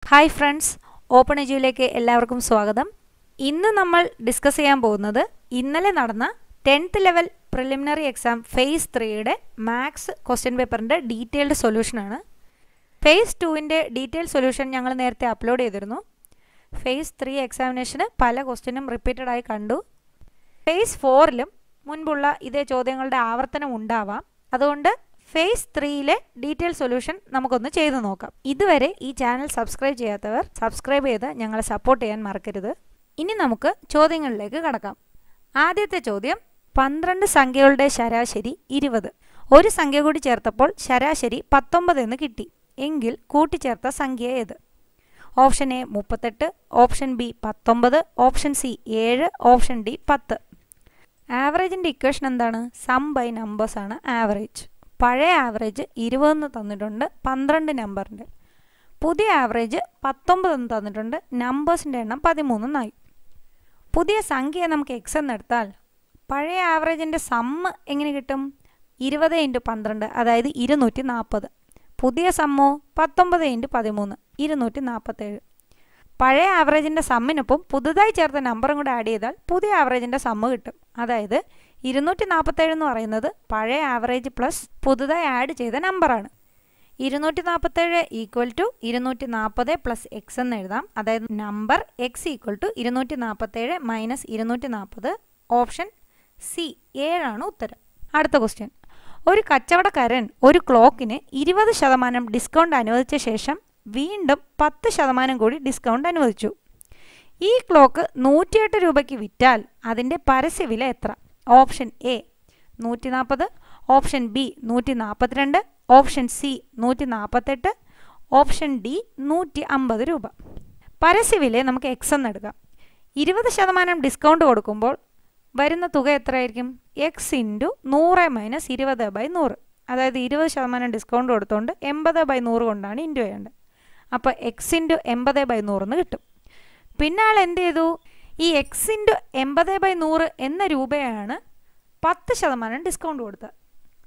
hi friends open എജ്യൂയിലേക്ക് എല്ലാവർക്കും സ്വാഗതം ഇന്ന് നമ്മൾ ഡിസ്കസ് ചെയ്യാൻ പോകുന്നത് ഇന്നലെ നടന്ന tenth level preliminary exam phase ത്രീയുടെ മാത്സ് ക്വസ്റ്റ്യൻ പേപ്പറിൻ്റെ ഡീറ്റെയിൽഡ് സൊല്യൂഷനാണ് ഫേസ് ടുവിൻ്റെ ഡീറ്റെയിൽ സൊല്യൂഷൻ ഞങ്ങൾ നേരത്തെ അപ്ലോഡ് ചെയ്തിരുന്നു ഫേസ് ത്രീ എക്സാമിനേഷന് പല ക്വസ്റ്റ്യനും റിപ്പീറ്റഡ് ആയി കണ്ടു ഫേസ് ഫോറിലും മുൻപുള്ള ഇതേ ചോദ്യങ്ങളുടെ ആവർത്തനം ഉണ്ടാവാം അതുകൊണ്ട് ഫേസ് ത്രീയിലെ ഡീറ്റെയിൽ സൊല്യൂഷൻ നമുക്കൊന്ന് ചെയ്തു നോക്കാം ഇതുവരെ ഈ ചാനൽ സബ്സ്ക്രൈബ് ചെയ്യാത്തവർ സബ്സ്ക്രൈബ് ചെയ്ത് ഞങ്ങളെ സപ്പോർട്ട് ചെയ്യാൻ മറക്കരുത് ഇനി നമുക്ക് ചോദ്യങ്ങളിലേക്ക് കടക്കാം ആദ്യത്തെ ചോദ്യം പന്ത്രണ്ട് സംഖ്യകളുടെ ശരാശരി ഇരുപത് ഒരു സംഖ്യ കൂടി ചേർത്തപ്പോൾ ശരാശരി പത്തൊമ്പത് എന്ന് കിട്ടി എങ്കിൽ കൂട്ടിച്ചേർത്ത സംഖ്യ ഏത് ഓപ്ഷൻ എ മുപ്പത്തെട്ട് ഓപ്ഷൻ ബി പത്തൊമ്പത് ഓപ്ഷൻ സി ഏഴ് ഓപ്ഷൻ ഡി പത്ത് ആവറേജിൻ്റെ ഇക്വേഷൻ എന്താണ് സം ബൈ നമ്പേഴ്സ് ആണ് ആവറേജ് പഴയ ആവറേജ് ഇരുപതെന്ന് തന്നിട്ടുണ്ട് പന്ത്രണ്ട് നമ്പറിൻ്റെ പുതിയ ആവറേജ് പത്തൊമ്പതെന്ന് തന്നിട്ടുണ്ട് നമ്പേഴ്സിൻ്റെ എണ്ണം പതിമൂന്നെന്നായി പുതിയ സംഖ്യ നമുക്ക് എക്സ് എന്നെടുത്താൽ പഴയ ആവറേജിൻ്റെ സമ്മ് എങ്ങനെ കിട്ടും ഇരുപത് ഇൻറ്റു പന്ത്രണ്ട് അതായത് ഇരുന്നൂറ്റി നാൽപ്പത് പുതിയ സമ്മോ പത്തൊമ്പത് ഇൻറ്റു പതിമൂന്ന് ഇരുന്നൂറ്റി നാൽപ്പത്തേഴ് പഴയ ആവറേജിൻ്റെ സമ്മിനൊപ്പം പുതുതായി ചേർത്ത നമ്പറും കൂടെ ആഡ് ചെയ്താൽ പുതിയ ആവറേജിൻ്റെ സമ്മ് കിട്ടും അതായത് ഇരുന്നൂറ്റി നാൽപ്പത്തേഴ് എന്ന് പറയുന്നത് പഴയ ആവറേജ് പ്ലസ് പുതുതായി ആഡ് ചെയ്ത നമ്പറാണ് ഇരുന്നൂറ്റി നാൽപ്പത്തേഴ് ഈക്വൽ ടു ഇരുന്നൂറ്റി നാൽപ്പത് പ്ലസ് എക്സ് എന്ന് എഴുതാം അതായത് നമ്പർ എക്സ് ഈക്വൽ ടു ഇരുന്നൂറ്റി നാൽപ്പത്തേഴ് മൈനസ് ഇരുന്നൂറ്റി നാൽപ്പത് ഓപ്ഷൻ സി ഏഴാണ് ഉത്തരം അടുത്ത ക്വസ്റ്റ്യൻ ഒരു കച്ചവടക്കാരൻ ഒരു ക്ലോക്കിന് ഇരുപത് ശതമാനം ഡിസ്കൗണ്ട് അനുവദിച്ച ശേഷം വീണ്ടും പത്ത് ശതമാനം കൂടി ഡിസ്കൗണ്ട് അനുവദിച്ചു ഈ ക്ലോക്ക് നൂറ്റിയെട്ട് രൂപയ്ക്ക് വിറ്റാൽ അതിൻ്റെ പരസ്യവില എത്ര ഓപ്ഷൻ എ നൂറ്റി നാൽപ്പത് ഓപ്ഷൻ ബി നൂറ്റി നാൽപ്പത്തിരണ്ട് ഓപ്ഷൻ സി നൂറ്റി നാൽപ്പത്തെട്ട് ഓപ്ഷൻ ഡി നൂറ്റി അമ്പത് രൂപ പരസ്യവില നമുക്ക് എക്സ് എന്നെടുക്കാം ഇരുപത് ശതമാനം ഡിസ്കൗണ്ട് കൊടുക്കുമ്പോൾ വരുന്ന തുക എത്രയായിരിക്കും എക്സ് ഇൻറ്റു നൂറ് മൈനസ് ഇരുപത് ബൈ നൂറ് അതായത് ഇരുപത് ശതമാനം ഡിസ്കൗണ്ട് കൊടുത്തുകൊണ്ട് എൺപത് ബൈ നൂറ് കൊണ്ടാണ് ഇൻറ്റു ചെയ്യേണ്ടത് അപ്പോൾ എക്സ് ഇൻറ്റു എൺപത് ബൈ നൂറെന്ന് കിട്ടും പിന്നെ ആൾ എന്ത് ചെയ്തു ഈ എക്സ് ഇൻറ്റു എൺപത് ബൈ നൂറ് എന്ന രൂപയാണ് പത്ത് ശതമാനം ഡിസ്കൗണ്ട് കൊടുത്തത്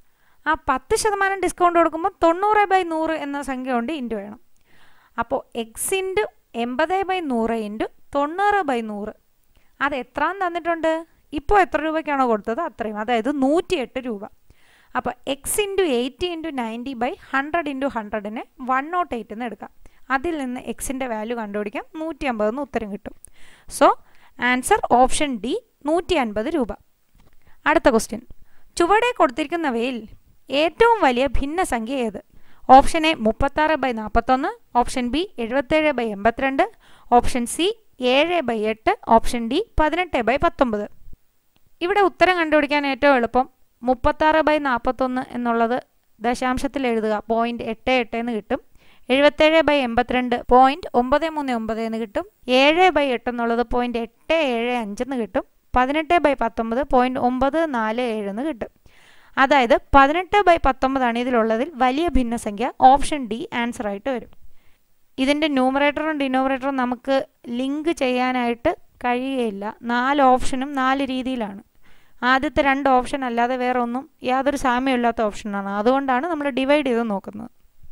ആ പത്ത് ശതമാനം ഡിസ്കൗണ്ട് കൊടുക്കുമ്പോൾ തൊണ്ണൂറ് ബൈ നൂറ് എന്ന സംഖ്യ കൊണ്ട് ഇൻറ്റു വേണം അപ്പോൾ എക്സ് ഇൻറ്റു എൺപത് ബൈ നൂറ് ഇൻറ്റു തൊണ്ണൂറ് ബൈ നൂറ് അത് എത്രാന്ന് തന്നിട്ടുണ്ട് ഇപ്പോൾ എത്ര രൂപയ്ക്കാണോ കൊടുത്തത് അത്രയും അതായത് നൂറ്റിയെട്ട് രൂപ അപ്പോൾ X into eighty into ninety by hundred into ഹൺഡ്രഡിനെ വൺ നോട്ട് എയ്റ്റ് എന്ന് എടുക്കാം അതിൽ നിന്ന് എക്സിൻ്റെ വാല്യൂ കണ്ടുപിടിക്കാം നൂറ്റി അമ്പതെന്ന് ഉത്തരം കിട്ടും സോ ആൻസർ ഓപ്ഷൻ ഡി നൂറ്റി അൻപത് രൂപ അടുത്ത ക്വസ്റ്റ്യൻ ചുവടെ കൊടുത്തിരിക്കുന്നവയിൽ ഏറ്റവും വലിയ ഭിന്നസംഖ്യ ഏത് ഓപ്ഷൻ എ മുപ്പത്താറ് ബൈ നാൽപ്പത്തൊന്ന് ഓപ്ഷൻ ബി എഴുപത്തേഴ് ബൈ എൺപത്തിരണ്ട് ഓപ്ഷൻ സി ഏഴ് ബൈ എട്ട് ഓപ്ഷൻ ഡി പതിനെട്ട് ബൈ പത്തൊമ്പത് ഇവിടെ ഉത്തരം കണ്ടുപിടിക്കാൻ ഏറ്റവും എളുപ്പം മുപ്പത്താറ് ബൈ നാൽപ്പത്തൊന്ന് എന്നുള്ളത് ദശാംശത്തിൽ എഴുതുക പോയിൻറ്റ് എട്ട് എട്ട് എന്ന് കിട്ടും എഴുപത്തേഴ് ബൈ എൺപത്തിരണ്ട് പോയിൻറ്റ് ഒമ്പത് മൂന്ന് ഒമ്പത് എന്ന് കിട്ടും ഏഴ് ബൈ എട്ട് എന്നുള്ളത് പോയിൻറ്റ് എട്ട് ഏഴ് അഞ്ചെന്ന് കിട്ടും പതിനെട്ട് ബൈ പത്തൊമ്പത് പോയിൻറ്റ് ഒമ്പത് നാല് ഏഴ് എന്ന് കിട്ടും അതായത് പതിനെട്ട് ബൈ പത്തൊമ്പതാണ് ഇതിലുള്ളതിൽ വലിയ ഭിന്നസംഖ്യ ഓപ്ഷൻ ഡി ആൻസർ ആയിട്ട് വരും ഇതിൻ്റെ ന്യൂമറേറ്ററും ഡിനോമിനേറ്ററും നമുക്ക് ലിങ്ക് ചെയ്യാനായിട്ട് കഴിയുകയില്ല നാല് ഓപ്ഷനും നാല് രീതിയിലാണ് ആദ്യത്തെ രണ്ട് ഓപ്ഷൻ അല്ലാതെ വേറെ ഒന്നും യാതൊരു സാമ്യമില്ലാത്ത ഓപ്ഷനാണ് അതുകൊണ്ടാണ് നമ്മൾ ഡിവൈഡ് ചെയ്ത് നോക്കുന്നത്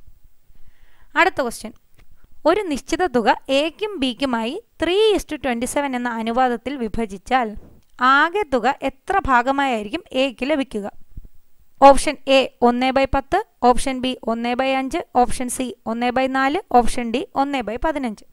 അടുത്ത ക്വസ്റ്റ്യൻ ഒരു നിശ്ചിത തുക എക്കും ബിക്കുമായി ത്രീ ഇസ്റ്റു ട്വൻറ്റി സെവൻ എന്ന അനുപാതത്തിൽ വിഭജിച്ചാൽ ആകെ തുക എത്ര ഭാഗമായിരിക്കും എക്ക് ലഭിക്കുക ഓപ്ഷൻ എ ഒന്ന് ബൈ പത്ത് ഓപ്ഷൻ ബി ഒന്ന് ബൈ അഞ്ച് ഓപ്ഷൻ സി ഒന്ന് ബൈ നാല് ഓപ്ഷൻ ഡി ഒന്ന് ബൈ പതിനഞ്ച്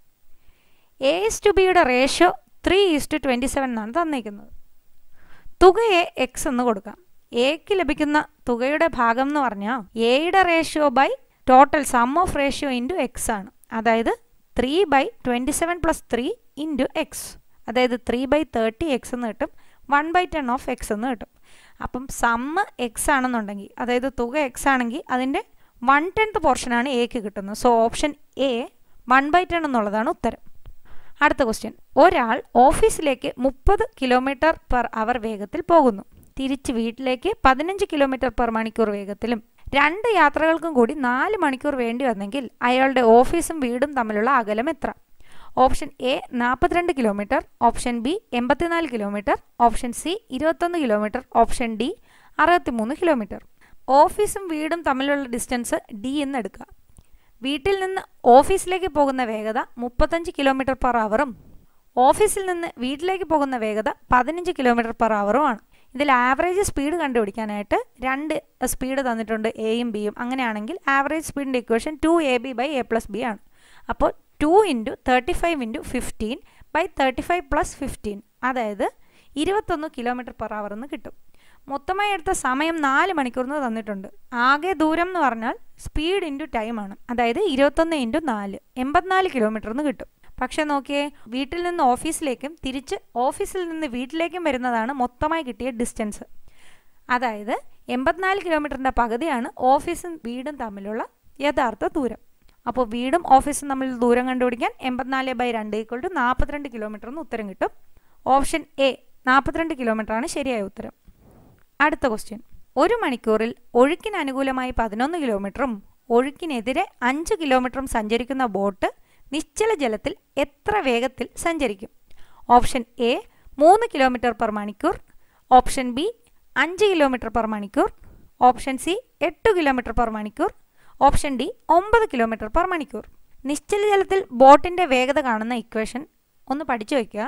എ ഇസ് ടു ബിയുടെ ratio three is to twenty seven എന്നാണ് തന്നിരിക്കുന്നത് തുകയെ എക്സ് എന്ന് കൊടുക്കാം എക്ക് ലഭിക്കുന്ന തുകയുടെ ഭാഗം എന്ന് പറഞ്ഞാൽ എയുടെ ratio by total sum of ratio into X ആണ് അതായത് three by twenty seven plus three into X അതായത് ത്രീ ബൈ തേർട്ടി എക്സ് എന്ന് കിട്ടും one by ten of X എന്ന് കിട്ടും അപ്പം സമ്മ് എക്സ് ആണെന്നുണ്ടെങ്കിൽ അതായത് തുക എക്സ് ആണെങ്കിൽ അതിൻ്റെ വൺ ടെൻത്ത് പോർഷനാണ് എക്ക് കിട്ടുന്നത് so option A one by ten എന്നുള്ളതാണ് ഉത്തരം അടുത്ത ക്വസ്റ്റ്യൻ ഒരാൾ ഓഫീസിലേക്ക് മുപ്പത് കിലോമീറ്റർ പെർ അവർ വേഗത്തിൽ പോകുന്നു തിരിച്ച് വീട്ടിലേക്ക് പതിനഞ്ച് കിലോമീറ്റർ പെർ മണിക്കൂർ വേഗത്തിലും രണ്ട് യാത്രകൾക്കും കൂടി നാല് മണിക്കൂർ വേണ്ടി വന്നെങ്കിൽ അയാളുടെ ഓഫീസും വീടും തമ്മിലുള്ള അകലം എത്ര ഓപ്ഷൻ എ നാൽപ്പത്തിരണ്ട് കിലോമീറ്റർ ഓപ്ഷൻ ബി എൺപത്തിനാല് കിലോമീറ്റർ ഓപ്ഷൻ സി ഇരുപത്തൊന്ന് കിലോമീറ്റർ ഓപ്ഷൻ ഡി അറുപത്തിമൂന്ന് കിലോമീറ്റർ ഓഫീസും വീടും തമ്മിലുള്ള ഡിസ്റ്റൻസ് ഡി എന്ന് എടുക്കുക വീട്ടിൽ നിന്ന് ഓഫീസിലേക്ക് പോകുന്ന വേഗത മുപ്പത്തഞ്ച് കിലോമീറ്റർ പെർ അവറും ഓഫീസിൽ നിന്ന് വീട്ടിലേക്ക് പോകുന്ന വേഗത പതിനഞ്ച് കിലോമീറ്റർ പെർ അവറുമാണ് ഇതിൽ ആവറേജ് സ്പീഡ് കണ്ടുപിടിക്കാനായിട്ട് രണ്ട് സ്പീഡ് തന്നിട്ടുണ്ട് എയും ബിയും അങ്ങനെയാണെങ്കിൽ ആവറേജ് സ്പീഡിൻ്റെ equation two A B by A plus B ആണ് അപ്പോൾ two into thirty five into fifteen by thirty five plus fifteen അതായത് ഇരുപത്തൊന്ന് കിലോമീറ്റർ പെർ അവർ എന്ന് കിട്ടും മൊത്തമായി എടുത്ത സമയം നാല് മണിക്കൂറിന് തന്നിട്ടുണ്ട് ആകെ ദൂരം എന്ന് പറഞ്ഞാൽ സ്പീഡ് ഇൻറ്റു ടൈമാണ് അതായത് ഇരുപത്തൊന്ന് ഇൻറ്റു നാല് എൺപത്തിനാല് കിലോമീറ്റർ എന്ന് കിട്ടും പക്ഷേ നോക്കിയേ വീട്ടിൽ നിന്ന് ഓഫീസിലേക്കും തിരിച്ച് ഓഫീസിൽ നിന്ന് വീട്ടിലേക്കും വരുന്നതാണ് മൊത്തമായി കിട്ടിയ ഡിസ്റ്റൻസ് അതായത് എൺപത്തിനാല് കിലോമീറ്ററിൻ്റെ പകുതിയാണ് ഓഫീസും വീടും തമ്മിലുള്ള യഥാർത്ഥ ദൂരം അപ്പോൾ വീടും ഓഫീസും തമ്മിൽ ദൂരം കണ്ടുപിടിക്കാൻ എൺപത്തിനാല് ബൈ രണ്ട് ഈക്വൾ ടു നാൽപ്പത്തിരണ്ട് കിലോമീറ്റർ എന്ന് ഉത്തരം കിട്ടും ഓപ്ഷൻ എ നാൽപ്പത്തിരണ്ട് കിലോമീറ്റർ ആണ് ശരിയായ ഉത്തരം അടുത്ത ക്വസ്റ്റ്യൻ ഒരു മണിക്കൂറിൽ ഒഴുക്കിന് അനുകൂലമായി പതിനൊന്ന് കിലോമീറ്ററും ഒഴുക്കിനെതിരെ അഞ്ച് കിലോമീറ്ററും സഞ്ചരിക്കുന്ന ബോട്ട് നിശ്ചല ജലത്തിൽ എത്ര വേഗത്തിൽ സഞ്ചരിക്കും ഓപ്ഷൻ എ മൂന്ന് കിലോമീറ്റർ പെർ മണിക്കൂർ ഓപ്ഷൻ ബി അഞ്ച് കിലോമീറ്റർ പെർ മണിക്കൂർ ഓപ്ഷൻ സി എട്ട് കിലോമീറ്റർ പെർ മണിക്കൂർ ഓപ്ഷൻ ഡി ഒമ്പത് കിലോമീറ്റർ പെർ മണിക്കൂർ നിശ്ചല ജലത്തിൽ ബോട്ടിൻ്റെ വേഗത കാണുന്ന ഇക്വേഷൻ ഒന്ന് പഠിച്ചു വയ്ക്കുക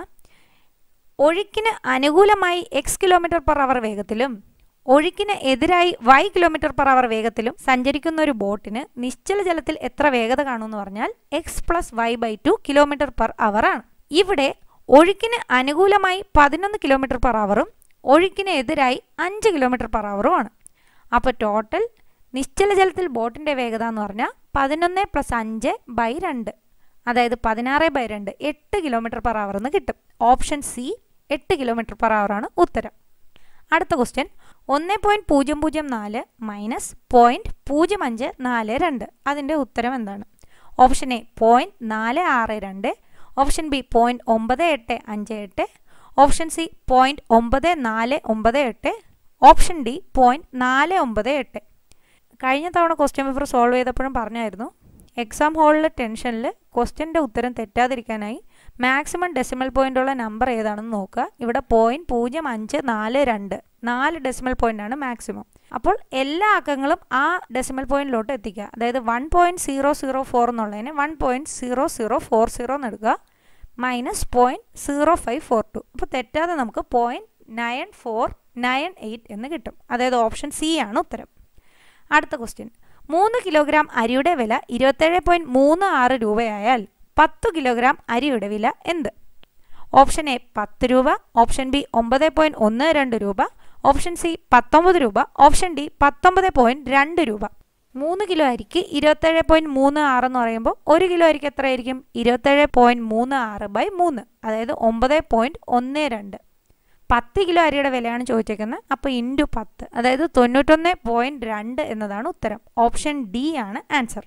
ഒഴുക്കിന് അനുകൂലമായി എക്സ് കിലോമീറ്റർ പെർ അവർ വേഗത്തിലും ഒഴുക്കിന് എതിരായി വൈ കിലോമീറ്റർ പെർ അവർ വേഗത്തിലും സഞ്ചരിക്കുന്ന ഒരു ബോട്ടിന് നിശ്ചല ജലത്തിൽ എത്ര വേഗത കാണുമെന്ന് പറഞ്ഞാൽ X plus Y by two kilometre per hour ആണ് ഇവിടെ ഒഴുക്കിന് അനുകൂലമായി പതിനൊന്ന് കിലോമീറ്റർ പെർ അവറും ഒഴുക്കിന് എതിരായി അഞ്ച് കിലോമീറ്റർ പെർ അവറുമാണ് അപ്പോൾ ടോട്ടൽ നിശ്ചല ജലത്തിൽ ബോട്ടിൻ്റെ വേഗത എന്ന് പറഞ്ഞാൽ പതിനൊന്ന് പ്ലസ് അഞ്ച് ബൈ രണ്ട് അതായത് പതിനാറ് ബൈ രണ്ട് എട്ട് കിലോമീറ്റർ പെർ അവർ എന്ന് കിട്ടും ഓപ്ഷൻ സി എട്ട് കിലോമീറ്റർ പെർ അവർ ആണ് ഉത്തരം അടുത്ത ക്വസ്റ്റ്യൻ ഒന്ന് പോയിൻറ്റ് പൂജ്യം പൂജ്യം നാല് മൈനസ് പോയിൻറ്റ് പൂജ്യം അഞ്ച് നാല് രണ്ട് അതിൻ്റെ ഉത്തരം എന്താണ് ഓപ്ഷൻ എ പോയിൻറ്റ് നാല് ആറ് രണ്ട് ഓപ്ഷൻ ബി പോയിൻറ്റ് ഒമ്പത് എട്ട് അഞ്ച് എട്ട് ഓപ്ഷൻ സി പോയിൻറ്റ് ഒമ്പത് നാല് ഒമ്പത് എട്ട് ഓപ്ഷൻ ഡി പോയിൻറ്റ് നാല് ഒമ്പത് എട്ട് കഴിഞ്ഞ തവണ ക്വസ്റ്റ്യൻ പേപ്പർ സോൾവ് ചെയ്തപ്പോഴും പറഞ്ഞായിരുന്നു എക്സാം ഹോളിലെ ടെൻഷനിൽ ക്വസ്റ്റ്യൻ്റെ ഉത്തരം തെറ്റാതിരിക്കാനായി മാക്സിമം ഡെസിമൽ പോയിൻ്റ് ഉള്ള നമ്പർ ഏതാണെന്ന് നോക്കുക ഇവിടെ പോയിൻറ്റ് പൂജ്യം അഞ്ച് നാല് രണ്ട് നാല് ഡെസിമൽ പോയിൻ്റ് ആണ് മാക്സിമം അപ്പോൾ എല്ലാ അക്കങ്ങളും ആ ഡെസിമൽ പോയിന്റിലോട്ട് എത്തിക്കുക അതായത് one point zero zero four എന്നുള്ളതിന് one point zero zero four zero എന്ന് എടുക്കുക minus point zero five four two അപ്പോൾ തെറ്റാതെ നമുക്ക് point nine four nine eight എന്ന് കിട്ടും അതായത് ഓപ്ഷൻ സി ആണ് ഉത്തരം അടുത്ത ക്വസ്റ്റ്യൻ മൂന്ന് കിലോഗ്രാം അരിയുടെ വില ഇരുപത്തേഴ് പോയിൻറ്റ് മൂന്ന് ആറ് രൂപയായാൽ പത്ത് കിലോഗ്രാം അരിയുടെ വില എന്ത് ഓപ്ഷൻ എ പത്ത് രൂപ ഓപ്ഷൻ ബി ഒമ്പത് പോയിൻറ്റ് ഒന്ന് രണ്ട് രൂപ ഓപ്ഷൻ സി പത്തൊമ്പത് രൂപ ഓപ്ഷൻ ഡി പത്തൊമ്പത് പോയിൻറ്റ് രണ്ട് രൂപ മൂന്ന് കിലോ അരിക്ക് ഇരുപത്തേഴ് പോയിൻറ്റ് മൂന്ന് ആറ് എന്ന് പറയുമ്പോൾ ഒരു കിലോ അരിക്ക് എത്രയായിരിക്കും ഇരുപത്തേഴ് പോയിൻറ്റ് മൂന്ന് ആറ് ബൈ മൂന്ന് അതായത് ഒമ്പത് പോയിൻറ്റ് ഒന്ന് രണ്ട് പത്ത് കിലോ അരിയുടെ വിലയാണ് ചോദിച്ചേക്കുന്നത് അപ്പോൾ ഇൻറ്റു പത്ത് അതായത് തൊണ്ണൂറ്റൊന്ന് പോയിൻറ്റ് രണ്ട് എന്നതാണ് ഉത്തരം ഓപ്ഷൻ ഡി ആണ് ആൻസർ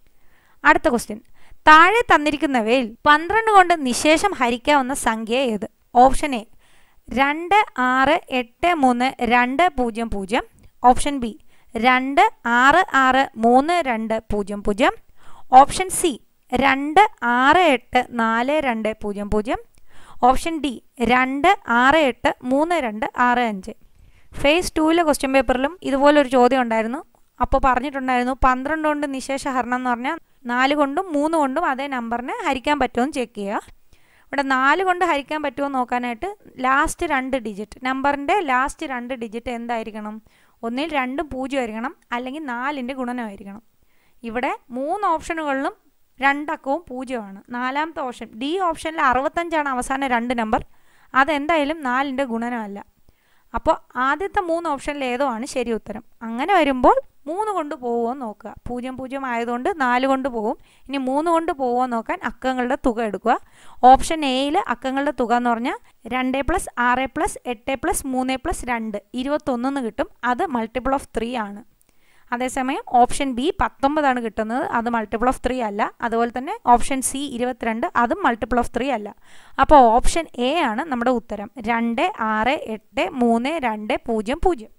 അടുത്ത ക്വസ്റ്റ്യൻ താഴെ തന്നിരിക്കുന്നവയിൽ പന്ത്രണ്ട് കൊണ്ട് നിശേഷം ഹരിക്കാവുന്ന സംഖ്യ ഏത് ഓപ്ഷൻ എ രണ്ട് ആറ് എട്ട് മൂന്ന് രണ്ട് പൂജ്യം പൂജ്യം ഓപ്ഷൻ ബി രണ്ട് ആറ് ആറ് മൂന്ന് രണ്ട് പൂജ്യം പൂജ്യം ഓപ്ഷൻ സി രണ്ട് ആറ് എട്ട് നാല് രണ്ട് പൂജ്യം പൂജ്യം ഓപ്ഷൻ ഡി രണ്ട് ആറ് എട്ട് മൂന്ന് രണ്ട് ആറ് അഞ്ച് ഫേസ് ടൂവിലെ ക്വസ്റ്റ്യൻ പേപ്പറിലും ഇതുപോലൊരു ചോദ്യം ഉണ്ടായിരുന്നു അപ്പോൾ പറഞ്ഞിട്ടുണ്ടായിരുന്നു പന്ത്രണ്ട് കൊണ്ട് നിശേഷ ഹരണം എന്ന് പറഞ്ഞാൽ നാല് കൊണ്ടും മൂന്ന് കൊണ്ടും അതേ നമ്പറിനെ ഹരിക്കാൻ പറ്റുമെന്ന് ചെക്ക് ചെയ്യുക ഇവിടെ നാല് കൊണ്ട് ഹരിക്കാൻ പറ്റുമോ നോക്കാനായിട്ട് ലാസ്റ്റ് രണ്ട് ഡിജിറ്റ് നമ്പറിൻ്റെ ലാസ്റ്റ് രണ്ട് ഡിജിറ്റ് എന്തായിരിക്കണം ഒന്നിൽ രണ്ടും പൂജ്യം ആയിരിക്കണം അല്ലെങ്കിൽ നാലിൻ്റെ ഗുണനമായിരിക്കണം ഇവിടെ മൂന്ന് ഓപ്ഷനുകളിലും രണ്ടക്കവും പൂജ്യമാണ് നാലാമത്തെ ഓപ്ഷൻ ഡി ഓപ്ഷനിൽ അറുപത്തഞ്ചാണ് അവസാന രണ്ട് നമ്പർ അതെന്തായാലും നാലിൻ്റെ ഗുണനമല്ല അപ്പോൾ ആദ്യത്തെ മൂന്ന് ഓപ്ഷനിൽ ഏതോ ആണ് ശരി ഉത്തരം അങ്ങനെ വരുമ്പോൾ മൂന്ന് കൊണ്ട് പോകുമോ നോക്കുക പൂജ്യം പൂജ്യം ആയതുകൊണ്ട് നാല് കൊണ്ട് പോകും ഇനി മൂന്ന് കൊണ്ട് പോകുമോ നോക്കാൻ അക്കങ്ങളുടെ തുക എടുക്കുക ഓപ്ഷൻ എയിൽ അക്കങ്ങളുടെ തുക എന്ന് പറഞ്ഞാൽ രണ്ട് പ്ലസ് ആറ് പ്ലസ് എട്ട് പ്ലസ് മൂന്ന് പ്ലസ് രണ്ട് ഇരുപത്തൊന്നെന്ന് കിട്ടും അത് മൾട്ടിപ്പിൾ ഓഫ് ത്രീ ആണ് അതേസമയം ഓപ്ഷൻ ബി പത്തൊമ്പതാണ് കിട്ടുന്നത് അത് മൾട്ടിപ്പിൾ ഓഫ് ത്രീ അല്ല അതുപോലെ തന്നെ ഓപ്ഷൻ സി ഇരുപത്തിരണ്ട് അതും മൾട്ടിപ്പിൾ ഓഫ് ത്രീ അല്ല അപ്പോൾ ഓപ്ഷൻ എ ആണ് നമ്മുടെ ഉത്തരം രണ്ട് ആറ് എട്ട് മൂന്ന് രണ്ട് പൂജ്യം പൂജ്യം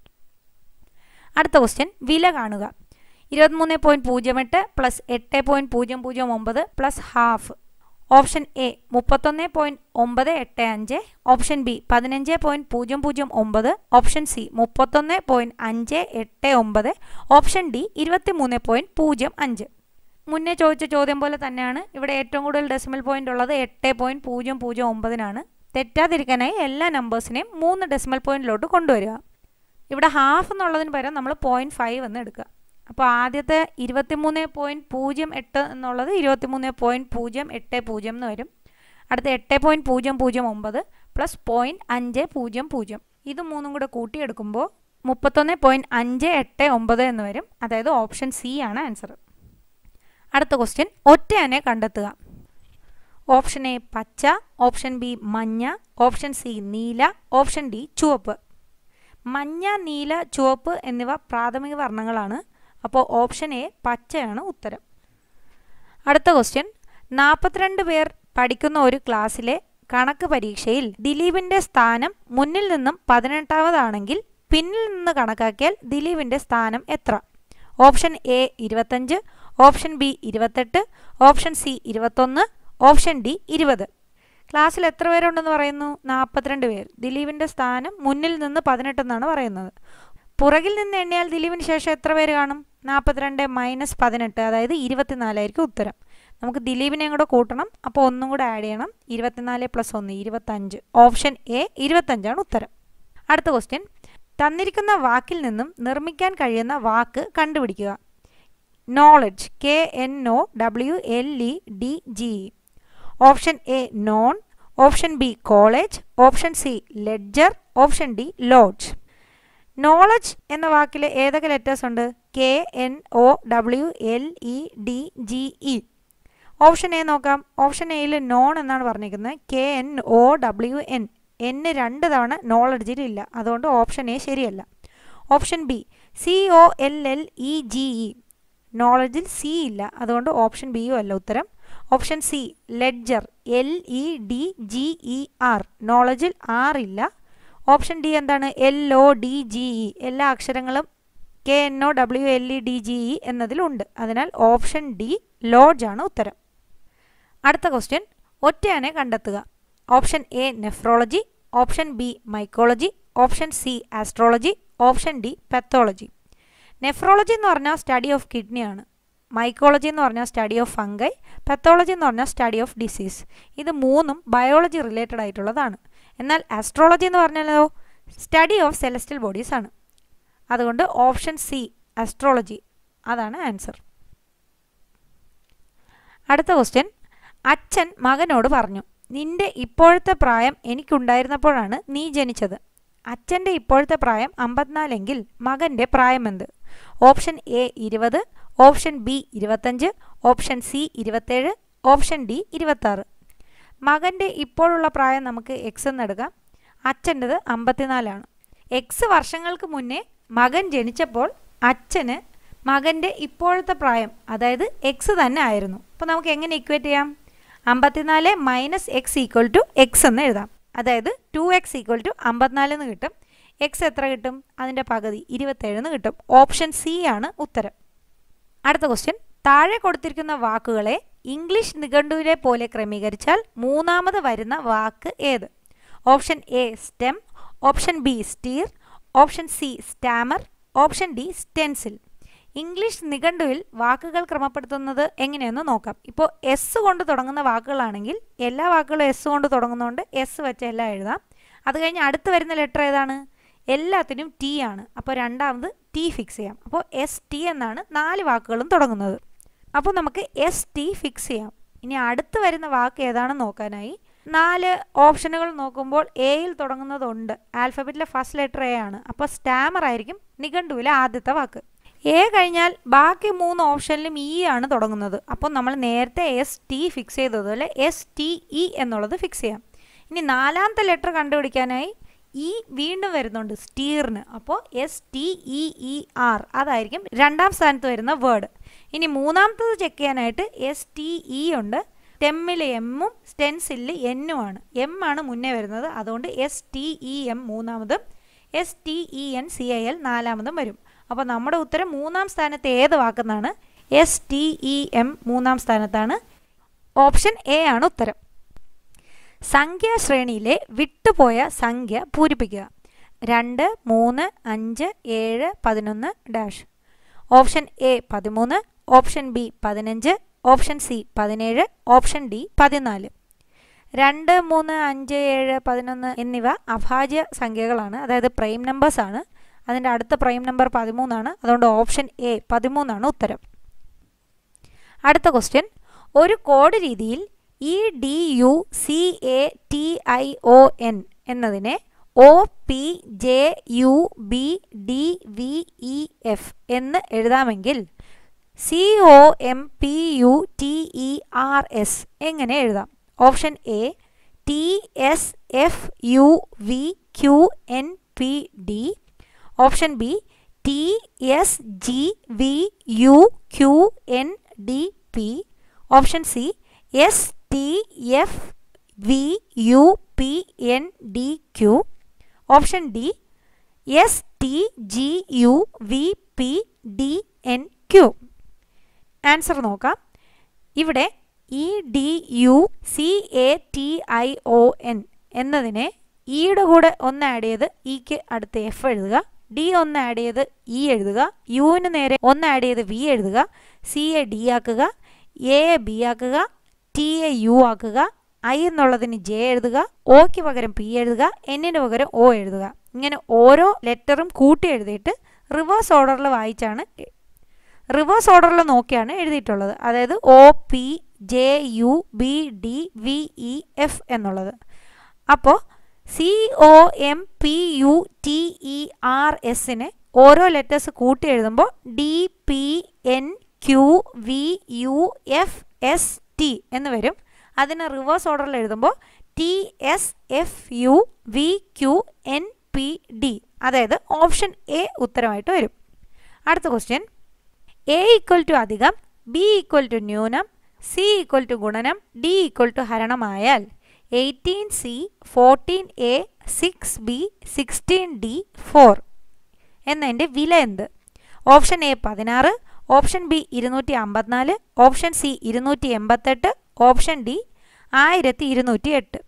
അടുത്ത ക്വസ്റ്റ്യൻ വില കാണുക ഇരുപത്തിമൂന്ന് പോയിൻറ്റ് പൂജ്യം എട്ട് പ്ലസ് എട്ട് പോയിൻറ്റ് പൂജ്യം പൂജ്യം ഒമ്പത് പ്ലസ് ഹാഫ് ഓപ്ഷൻ എ മുപ്പത്തൊന്ന് പോയിൻറ്റ് ഒമ്പത് എട്ട് അഞ്ച് ഓപ്ഷൻ ബി പതിനഞ്ച് പോയിൻറ്റ് പൂജ്യം പൂജ്യം ഒമ്പത് ഓപ്ഷൻ സി മുപ്പത്തൊന്ന് പോയിൻറ്റ് അഞ്ച് എട്ട് ഒമ്പത് ഓപ്ഷൻ ഡി ഇരുപത്തി മൂന്ന് പോയിൻറ്റ് പൂജ്യം അഞ്ച് മുന്നേ ചോദിച്ച ചോദ്യം പോലെ തന്നെയാണ് ഇവിടെ ഏറ്റവും കൂടുതൽ ഡെസിമൽ പോയിന്റ് ഉള്ളത് എട്ട് പോയിന്റ് പൂജ്യം പൂജ്യം ഒമ്പതിനാണ് തെറ്റാതിരിക്കാനായി എല്ലാ നമ്പേഴ്സിനെയും മൂന്ന് ഡെസിമൽ പോയിന്റിലോട്ട് കൊണ്ടുവരിക ഇവിടെ ഹാഫ് എന്നുള്ളതിന് പകരം നമ്മൾ പോയിന്റ് ഫൈവ് എന്ന് എടുക്കുക അപ്പോൾ ആദ്യത്തെ ഇരുപത്തിമൂന്ന് പോയിന്റ് പൂജ്യം എട്ട് എന്നുള്ളത് ഇരുപത്തിമൂന്ന് പോയിന്റ് പൂജ്യം എട്ട് പൂജ്യം എന്ന് വരും അടുത്ത എട്ട് പോയിന്റ് പൂജ്യം പൂജ്യം ഒമ്പത് പ്ലസ് പോയിന്റ് അഞ്ച് പൂജ്യം പൂജ്യം ഇത് മൂന്നും കൂടെ കൂട്ടിയെടുക്കുമ്പോൾ മുപ്പത്തൊന്ന് പോയിന്റ് അഞ്ച് എട്ട് ഒമ്പത് എന്ന് വരും അതായത് ഓപ്ഷൻ സി ആണ് ആൻസർ അടുത്ത ക്വസ്റ്റ്യൻ ഒറ്റയാനെ കണ്ടെത്തുക ഓപ്ഷൻ എ പച്ച ഓപ്ഷൻ ബി മഞ്ഞ ഓപ്ഷൻ സി നീല ഓപ്ഷൻ ഡി ചുവപ്പ് മഞ്ഞ നീല ചുവപ്പ് എന്നിവ പ്രാഥമിക വർണ്ണങ്ങളാണ് അപ്പോൾ ഓപ്ഷൻ എ പച്ചയാണ് ഉത്തരം അടുത്ത ക്വസ്റ്റ്യൻ നാൽപ്പത്തിരണ്ട് പേർ പഠിക്കുന്ന ഒരു ക്ലാസ്സിലെ കണക്ക് പരീക്ഷയിൽ ദിലീപിന്റെ സ്ഥാനം മുന്നിൽ നിന്നും പതിനെട്ടാമതാണെങ്കിൽ പിന്നിൽ നിന്ന് കണക്കാക്കിയാൽ ദിലീപിന്റെ സ്ഥാനം എത്ര ഓപ്ഷൻ എ ഇരുപത്തഞ്ച് ഓപ്ഷൻ ബി ഇരുപത്തെട്ട് ഓപ്ഷൻ സി ഇരുപത്തൊന്ന് ഓപ്ഷൻ ഡി ഇരുപത് ക്ലാസ്സിൽ എത്ര പേരുണ്ടെന്ന് പറയുന്നു നാൽപ്പത്തിരണ്ട് പേർ ദിലീപിന്റെ സ്ഥാനം മുന്നിൽ നിന്ന് പതിനെട്ടെന്നാണ് പറയുന്നത് പുറകിൽ നിന്ന് എണ്ണിയാൽ ദിലീപിന് ശേഷം എത്ര പേര് കാണും നാൽപ്പത്തിരണ്ട് മൈനസ് പതിനെട്ട് അതായത് ഇരുപത്തിനാലായിരിക്കും ഉത്തരം നമുക്ക് ദിലീപിനെയും കൂടെ കൂട്ടണം അപ്പോൾ ഒന്നും കൂടെ ആഡ് ചെയ്യണം ഇരുപത്തിനാല് പ്ലസ് ഒന്ന് ഇരുപത്തഞ്ച് ഓപ്ഷൻ എ ഇരുപത്തഞ്ചാണ് ഉത്തരം അടുത്ത ക്വസ്റ്റ്യൻ തന്നിരിക്കുന്ന വാക്കിൽ നിന്നും നിർമ്മിക്കാൻ കഴിയുന്ന വാക്ക് കണ്ടുപിടിക്കുക knowledge K N O W L E D G option A known option B college option C ledger option D lodge knowledge എന്ന വാക്കിൽ ഏതൊക്കെ ലെറ്റേഴ്സ് ഉണ്ട് K N O W L E D G E option A നോക്കാം option എയിൽ known എന്നാണ് പറഞ്ഞിരിക്കുന്നത് K N O W N എന്ന് രണ്ട് തവണ നോളജിൽ ഇല്ല അതുകൊണ്ട് ഓപ്ഷൻ എ ശരിയല്ല option B C O L L E G E നോളജിൽ സി ഇല്ല അതുകൊണ്ട് ഓപ്ഷൻ ബിയും അല്ല ഉത്തരം option C ledger L E D G E R നോളജിൽ ആർ ഇല്ല ഓപ്ഷൻ ഡി എന്താണ് L O D G E എല്ലാ അക്ഷരങ്ങളും K N O W L E D G E എന്നതിലുണ്ട് അതിനാൽ ഓപ്ഷൻ ഡി ലോഡ്ജ് ആണ് ഉത്തരം അടുത്ത ക്വസ്റ്റ്യൻ ഒറ്റയാനെ കണ്ടെത്തുക option A nephrology option B mycology option C astrology option D pathology nephrology എന്ന് പറഞ്ഞാൽ സ്റ്റഡി ഓഫ് കിഡ്നിയാണ് മൈക്കോളജി എന്ന് പറഞ്ഞാൽ സ്റ്റഡി ഓഫ് ഫംഗൈ പെത്തോളജി എന്ന് പറഞ്ഞാൽ സ്റ്റഡി ഓഫ് ഡിസീസ് ഇത് മൂന്നും ബയോളജി റിലേറ്റഡ് ആയിട്ടുള്ളതാണ് എന്നാൽ ആസ്ട്രോളജി എന്ന് പറഞ്ഞാലോ സ്റ്റഡി ഓഫ് സെലസ്റ്റിയൽ ബോഡീസ് ആണ് അതുകൊണ്ട് ഓപ്ഷൻ സി ആസ്ട്രോളജി അതാണ് ആൻസർ അടുത്ത ക്വസ്റ്റ്യൻ അച്ഛൻ മകനോട് പറഞ്ഞു നിന്റെ ഇപ്പോഴത്തെ പ്രായം എനിക്കുണ്ടായിരുന്നപ്പോഴാണ് നീ ജനിച്ചത് അച്ഛൻ്റെ ഇപ്പോഴത്തെ പ്രായം അമ്പത്തിനാലെങ്കിൽ മകൻ്റെ പ്രായം എന്ത് ഓപ്ഷൻ എ ഇരുപത് ഓപ്ഷൻ ബി ഇരുപത്തഞ്ച് ഓപ്ഷൻ സി ഇരുപത്തേഴ് ഓപ്ഷൻ ഡി ഇരുപത്താറ് മകൻ്റെ ഇപ്പോഴുള്ള പ്രായം നമുക്ക് എക്സ് എന്നെടുക്കാം അച്ഛൻ്റെത് അമ്പത്തിനാലാണ് എക്സ് വർഷങ്ങൾക്ക് മുന്നേ മകൻ ജനിച്ചപ്പോൾ അച്ഛന് മകൻ്റെ ഇപ്പോഴത്തെ പ്രായം അതായത് എക്സ് തന്നെ ആയിരുന്നു അപ്പോൾ നമുക്ക് എങ്ങനെ ഇക്വേറ്റ് ചെയ്യാം അമ്പത്തിനാല് minus X equal to X എന്ന് എഴുതാം അതായത് ടു എക്സ് ഈക്വൽ ടു അമ്പത്തിനാല് എന്ന് കിട്ടും എക്സ് എത്ര കിട്ടും അതിൻ്റെ പകുതി ഇരുപത്തേഴെന്ന് കിട്ടും ഓപ്ഷൻ സി ആണ് ഉത്തരം അടുത്ത ക്വസ്റ്റ്യൻ താഴെ കൊടുത്തിരിക്കുന്ന വാക്കുകളെ ഇംഗ്ലീഷ് നിഘണ്ടുവിലെ പോലെ ക്രമീകരിച്ചാൽ മൂന്നാമത് വരുന്ന വാക്ക് ഏത് option A stem option B steer option C stammer option D stencil English നിഘണ്ടുവിൽ വാക്കുകൾ ക്രമപ്പെടുത്തുന്നത് എങ്ങനെയെന്ന് നോക്കാം ഇപ്പോൾ എസ് കൊണ്ട് തുടങ്ങുന്ന വാക്കുകളാണെങ്കിൽ എല്ലാ വാക്കുകളും എസ് കൊണ്ട് തുടങ്ങുന്നതുകൊണ്ട് എസ് വെച്ച് എല്ലാം എഴുതാം അത് കഴിഞ്ഞ് അടുത്ത് വരുന്ന ലെറ്റർ ഏതാണ് എല്ലാത്തിനും ടി ആണ് അപ്പോൾ രണ്ടാമത് ടി ഫിക്സ് ചെയ്യാം അപ്പോൾ എസ് ടി എന്നാണ് നാല് വാക്കുകളും തുടങ്ങുന്നത് അപ്പോൾ നമുക്ക് എസ് ടി ഫിക്സ് ചെയ്യാം ഇനി അടുത്ത് വരുന്ന വാക്ക് ഏതാണെന്ന് നോക്കാനായി നാല് ഓപ്ഷനുകൾ നോക്കുമ്പോൾ എയിൽ തുടങ്ങുന്നതുണ്ട് ആൽഫബറ്റിലെ ഫസ്റ്റ് ലെറ്റർ എ ആണ് അപ്പോൾ സ്റ്റാമർ ആയിരിക്കും നിഘണ്ടുവിലെ ആദ്യത്തെ വാക്ക് എ കഴിഞ്ഞാൽ ബാക്കി മൂന്ന് ഓപ്ഷനിലും ഇ ആണ് തുടങ്ങുന്നത് അപ്പോൾ നമ്മൾ നേരത്തെ എസ് ടി ഫിക്സ് ചെയ്തതുപോലെ എസ് ടി ഇ എന്നുള്ളത് ഫിക്സ് ചെയ്യാം ഇനി നാലാമത്തെ ലെറ്റർ കണ്ടുപിടിക്കാനായി ഇ വീണ്ടും വരുന്നുണ്ട് സ്റ്റീറിന് അപ്പോൾ S T E E R അതായിരിക്കും രണ്ടാം സ്ഥാനത്ത് വരുന്ന വേർഡ് ഇനി മൂന്നാമത്തത് ചെക്ക് ചെയ്യാനായിട്ട് എസ് ടി ഇ ഉണ്ട് ടെമ്മിൽ എമ്മും സ്റ്റെൻസിലിൽ എന്നും ആണ് എം ആണ് മുന്നേ വരുന്നത് അതുകൊണ്ട് എസ് ടി ഇ എം മൂന്നാമതും S T E N C I L നാലാമതും വരും അപ്പോൾ നമ്മുടെ ഉത്തരം മൂന്നാം സ്ഥാനത്ത് ഏത് വാക്കെന്നാണ് എസ് ടി ഇ എം മൂന്നാം സ്ഥാനത്താണ് ഓപ്ഷൻ എ ആണ് ഉത്തരം സംഖ്യാശ്രേണിയിലെ വിട്ടുപോയ സംഖ്യ പൂരിപ്പിക്കുക രണ്ട് മൂന്ന് അഞ്ച് ഏഴ് പതിനൊന്ന് ഡാഷ് ഓപ്ഷൻ എ പതിമൂന്ന് ഓപ്ഷൻ ബി പതിനഞ്ച് ഓപ്ഷൻ സി പതിനേഴ് ഓപ്ഷൻ ഡി പതിനാല് രണ്ട് മൂന്ന് അഞ്ച് ഏഴ് പതിനൊന്ന് എന്നിവ അഭാജ്യ സംഖ്യകളാണ് അതായത് പ്രൈം നമ്പേഴ്സ് ആണ് അതിൻ്റെ അടുത്ത പ്രൈം നമ്പർ പതിമൂന്നാണ് അതുകൊണ്ട് ഓപ്ഷൻ എ പതിമൂന്നാണ് ഉത്തരം അടുത്ത ക്വസ്റ്റ്യൻ ഒരു കോഡ് രീതിയിൽ E D U C A T I O N എന്നതിനെ O P J U B D V E F എന്ന് എഴുതാമെങ്കിൽ C O M P U T E R S എങ്ങനെ എഴുതാം option A T S F U V Q N P D option B T S G V U Q N D P option C S T F V U P N D Q option D S T G U V P D N Q answer നോക്കാം ഇവിടെ E D U C A T I O N എന്നതിനെ ഇയുടെ കൂടെ ഒന്ന് add ചെയ്ത് ഇക്ക് അടുത്ത് F എഴുതുക ഡി ഒന്ന് ആഡ് ചെയ്ത് ഇ എഴുതുക യുവിന് നേരെ ഒന്ന് ആഡ് ചെയ്ത് വി എഴുതുക സി എ ഡി ആക്കുക എ ബി ആക്കുക ടി എ യു ആക്കുക ഐ എന്നുള്ളതിന് ജെ എഴുതുക ഒക്ക് പകരം പി എഴുതുക എന്നിന് പകരം ഒ എഴുതുക ഇങ്ങനെ ഓരോ ലെറ്ററും കൂട്ടി എഴുതിയിട്ട് റിവേഴ്സ് ഓർഡറിൽ വായിച്ചാണ് റിവേഴ്സ് ഓർഡറിൽ നോക്കിയാണ് എഴുതിയിട്ടുള്ളത് അതായത് O P J U B D V E F എന്നുള്ളത് അപ്പോൾ C O M P U T E R എസിനെ ഓരോ ലെറ്റേഴ്സ് കൂട്ടി എഴുതുമ്പോൾ D P N Q V U F S T എന്ന് വരും അതിന് റിവേഴ്സ് ഓർഡറിൽ എഴുതുമ്പോൾ T S F U V Q N P D അതായത് ഓപ്ഷൻ എ ഉത്തരമായിട്ട് വരും അടുത്ത ക്വസ്റ്റ്യൻ എ ഈക്വൽ ടു അധികം ബി ഈക്വൽ ടു ന്യൂനം സി ഈക്വൽ ടു ഗുണനം ഡി ഈക്വൽ ടു ഹരണമായാൽ eighteen C fourteen A six B sixteen D four എന്നതിൻ്റെ വില എന്ത് ഓപ്ഷൻ എ പതിനാറ് ഓപ്ഷൻ ബി ഇരുന്നൂറ്റി അമ്പത്തിനാല് ഓപ്ഷൻ സി ഇരുന്നൂറ്റി എൺപത്തെട്ട് ഓപ്ഷൻ ഡി ആയിരത്തി ഇരുന്നൂറ്റി എട്ട്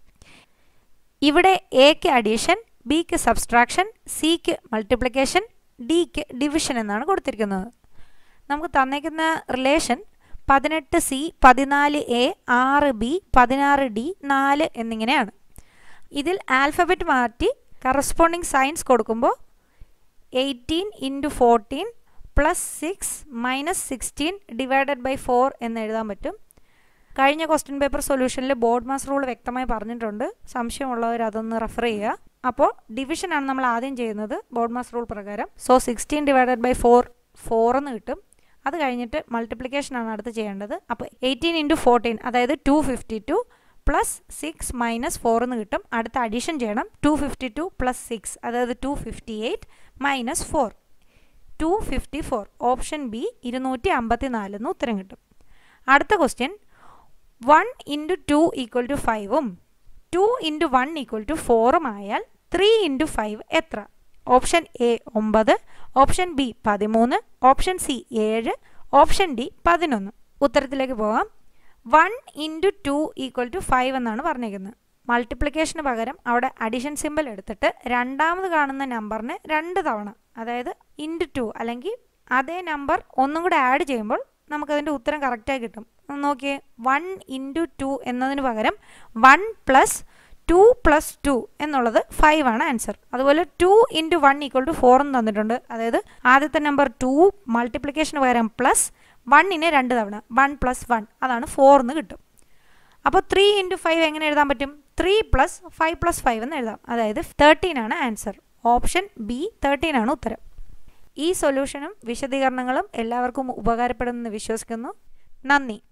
ഇവിടെ എക്ക് അഡീഷൻ ബിക്ക് സബ്സ്ട്രാക്ഷൻ സിക്ക് മൾട്ടിപ്ലിക്കേഷൻ ഡിക്ക് ഡിവിഷൻ എന്നാണ് കൊടുത്തിരിക്കുന്നത് നമുക്ക് തന്നേക്കുന്ന റിലേഷൻ പതിനെട്ട് സി പതിനാല് എ ആറ് ബി പതിനാറ് ഡി നാല് എന്നിങ്ങനെയാണ് ഇതിൽ ആൽഫബറ്റ് മാറ്റി കറസ്പോണ്ടിങ് സയൻസ് കൊടുക്കുമ്പോൾ eighteen into fourteen plus six minus sixteen divided by four എന്ന് എഴുതാൻ പറ്റും കഴിഞ്ഞ ക്വസ്റ്റ്യൻ പേപ്പർ സൊല്യൂഷനിൽ ബോർഡ് മാസ് റൂൾ വ്യക്തമായി പറഞ്ഞിട്ടുണ്ട് സംശയമുള്ളവർ അതൊന്ന് റെഫർ ചെയ്യുക അപ്പോൾ ഡിവിഷനാണ് നമ്മൾ ആദ്യം ചെയ്യുന്നത് ബോർഡ് മാസ് റൂൾ പ്രകാരം so sixteen divided by four four എന്ന് കിട്ടും അത് കഴിഞ്ഞിട്ട് മൾട്ടിപ്ലിക്കേഷൻ ആണ് അടുത്ത് ചെയ്യേണ്ടത് അപ്പോൾ എയ്റ്റീൻ ഇൻറ്റു ഫോർട്ടീൻ അതായത് two fifty two plus six minus four എന്ന് കിട്ടും അടുത്ത അഡീഷൻ ചെയ്യണം two fifty two plus six അതായത് two fifty eight minus four two fifty four option B ഇരുന്നൂറ്റി അമ്പത്തി നാല് എന്ന് ഉത്തരം കിട്ടും അടുത്ത question one into two equal to ഫൈവും to into one equal to ഫോറും ആയാൽ ത്രീ ഇൻറ്റു ഫൈവ് എത്ര ഓപ്ഷൻ എ ഒമ്പത് ഓപ്ഷൻ ബി പതിമൂന്ന് ഓപ്ഷൻ സി ഏഴ് ഓപ്ഷൻ ഡി പതിനൊന്ന് ഉത്തരത്തിലേക്ക് പോകാം one into two equal to five എന്നാണ് പറഞ്ഞിരിക്കുന്നത് മൾട്ടിപ്ലിക്കേഷന് പകരം അവിടെ അഡിഷൻ സിമ്പിൾ എടുത്തിട്ട് രണ്ടാമത് കാണുന്ന നമ്പറിന് രണ്ട് തവണ അതായത് ഇൻറ്റു ടു അല്ലെങ്കിൽ അതേ നമ്പർ ഒന്നും കൂടെ ആഡ് ചെയ്യുമ്പോൾ നമുക്കതിൻ്റെ ഉത്തരം കറക്റ്റായി കിട്ടും നോക്കിയേ വൺ ഇൻറ്റു ടു എന്നതിന് പകരം one plus two plus two എന്നുള്ളത് ഫൈവ് ആണ് ആൻസർ അതുപോലെ two into one equal to four എന്ന് തന്നിട്ടുണ്ട് അതായത് ആദ്യത്തെ നമ്പർ ടു മൾട്ടിപ്ലിക്കേഷന് പകരം പ്ലസ് വണ്ണിനെ രണ്ട് തവണ വൺ പ്ലസ് വൺ അതാണ് ഫോർ എന്ന് കിട്ടും അപ്പോൾ ത്രീ ഇൻറ്റു ഫൈവ് എങ്ങനെ എഴുതാൻ പറ്റും three plus five plus five എന്ന് എഴുതാം അതായത് തേർട്ടീൻ ആണ് ആൻസർ ഓപ്ഷൻ ബി തേർട്ടീൻ ആണ് ഉത്തരം ഈ സൊല്യൂഷനും വിശദീകരണങ്ങളും എല്ലാവർക്കും ഉപകാരപ്പെടുമെന്ന് വിശ്വസിക്കുന്നു നന്ദി